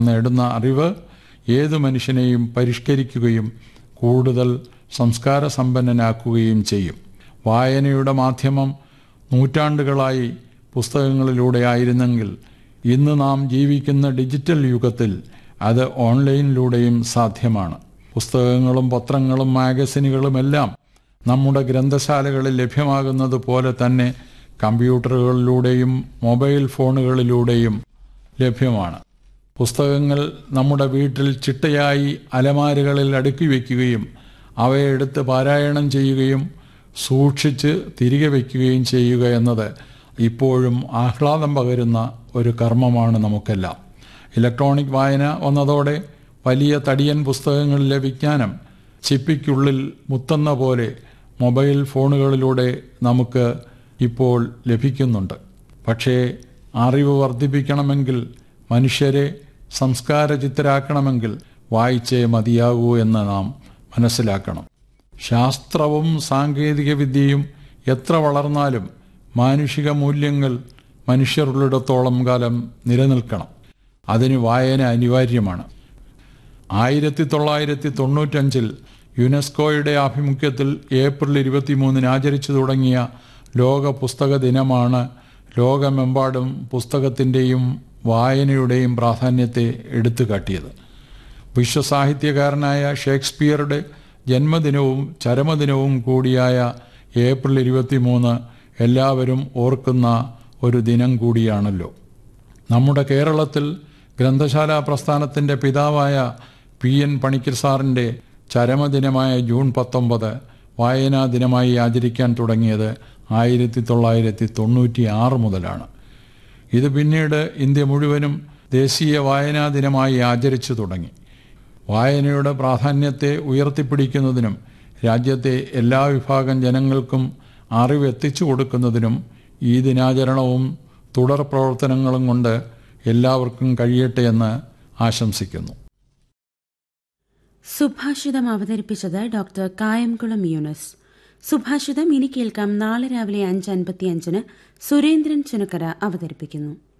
നേടുന്ന അറിവ് ഏതു മനുഷ്യനെയും പരിഷ്കരിക്കുകയും കൂടുതൽ സംസ്കാര സമ്പന്നനാക്കുകയും ചെയ്യും വായനയുടെ മാധ്യമം നൂറ്റാണ്ടുകളായി പുസ്തകങ്ങളിലൂടെ ആയിരുന്നെങ്കിൽ ഇന്ന് നാം ജീവിക്കുന്ന ഡിജിറ്റൽ യുഗത്തിൽ അത് ഓൺലൈനിലൂടെയും സാധ്യമാണ് പുസ്തകങ്ങളും പത്രങ്ങളും മാഗസിനുകളുമെല്ലാം നമ്മുടെ ഗ്രന്ഥശാലകളിൽ ലഭ്യമാകുന്നത് പോലെ തന്നെ കമ്പ്യൂട്ടറുകളിലൂടെയും മൊബൈൽ ഫോണുകളിലൂടെയും ലഭ്യമാണ് പുസ്തകങ്ങൾ നമ്മുടെ വീട്ടിൽ ചിട്ടയായി അലമാരുകളിൽ അടുക്കി വയ്ക്കുകയും അവയെടുത്ത് പാരായണം ചെയ്യുകയും സൂക്ഷിച്ച് തിരികെ വയ്ക്കുകയും ചെയ്യുക എന്നത് ഇപ്പോഴും ആഹ്ലാദം പകരുന്ന ഒരു കർമ്മമാണ് നമുക്കെല്ലാം ഇലക്ട്രോണിക് വായന വന്നതോടെ വലിയ തടിയൻ പുസ്തകങ്ങളിലെ വിജ്ഞാനം ചിപ്പിക്കുള്ളിൽ മുത്തുന്ന പോലെ മൊബൈൽ ഫോണുകളിലൂടെ നമുക്ക് ഇപ്പോൾ ലഭിക്കുന്നുണ്ട് പക്ഷേ അറിവ് വർദ്ധിപ്പിക്കണമെങ്കിൽ മനുഷ്യരെ സംസ്കാരചിത്തരാക്കണമെങ്കിൽ വായിച്ചേ മതിയാകൂ എന്ന് നാം മനസ്സിലാക്കണം ശാസ്ത്രവും സാങ്കേതികവിദ്യയും എത്ര വളർന്നാലും മാനുഷിക മൂല്യങ്ങൾ മനുഷ്യരുള്ളിടത്തോളം കാലം നിലനിൽക്കണം അതിന് വായന അനിവാര്യമാണ് ആയിരത്തി തൊള്ളായിരത്തി തൊണ്ണൂറ്റഞ്ചിൽ യുനെസ്കോയുടെ ആഭിമുഖ്യത്തിൽ ഏപ്രിൽ ഇരുപത്തിമൂന്നിന് ആചരിച്ചു തുടങ്ങിയ ലോക പുസ്തക ദിനമാണ് ലോകമെമ്പാടും പുസ്തകത്തിൻ്റെയും വായനയുടെയും പ്രാധാന്യത്തെ എടുത്തു കാട്ടിയത് വിശ്വസാഹിത്യകാരനായ ഷേക്സ്പിയറുടെ ജന്മദിനവും ചരമദിനവും കൂടിയായ ഏപ്രിൽ ഇരുപത്തിമൂന്ന് എല്ലാവരും ഓർക്കുന്ന ഒരു ദിനം കൂടിയാണല്ലോ നമ്മുടെ കേരളത്തിൽ ഗ്രന്ഥശാല പ്രസ്ഥാനത്തിൻ്റെ പിതാവായ പി എൻ പണിക്കർ സാറിൻ്റെ ചരമദിനമായ ജൂൺ പത്തൊമ്പത് വായനാ ദിനമായി ആചരിക്കാൻ തുടങ്ങിയത് ആയിരത്തി തൊള്ളായിരത്തി തൊണ്ണൂറ്റി ആറ് മുതലാണ് ഇത് പിന്നീട് ഇന്ത്യ മുഴുവനും ദേശീയ വായനാ ദിനമായി ആചരിച്ചു തുടങ്ങി വായനയുടെ പ്രാധാന്യത്തെ ഉയർത്തിപ്പിടിക്കുന്നതിനും രാജ്യത്തെ എല്ലാ വിഭാഗം ജനങ്ങൾക്കും അറിവ് എത്തിച്ചു കൊടുക്കുന്നതിനും ഈ ദിനാചരണവും തുടർ പ്രവർത്തനങ്ങളും കൊണ്ട് എല്ലാവർക്കും കഴിയട്ടെ എന്ന് ആശംസിക്കുന്നു സുഭാഷിതം അവതരിപ്പിച്ചത് ഡോക്ടർ കായംകുളം യൂനസ് സുഭാഷിതം ഇനി കേൾക്കാം നാളെ രാവിലെ അഞ്ച് അൻപത്തിയഞ്ചിന് സുരേന്ദ്രൻ ചുനക്കര അവതരിപ്പിക്കുന്നു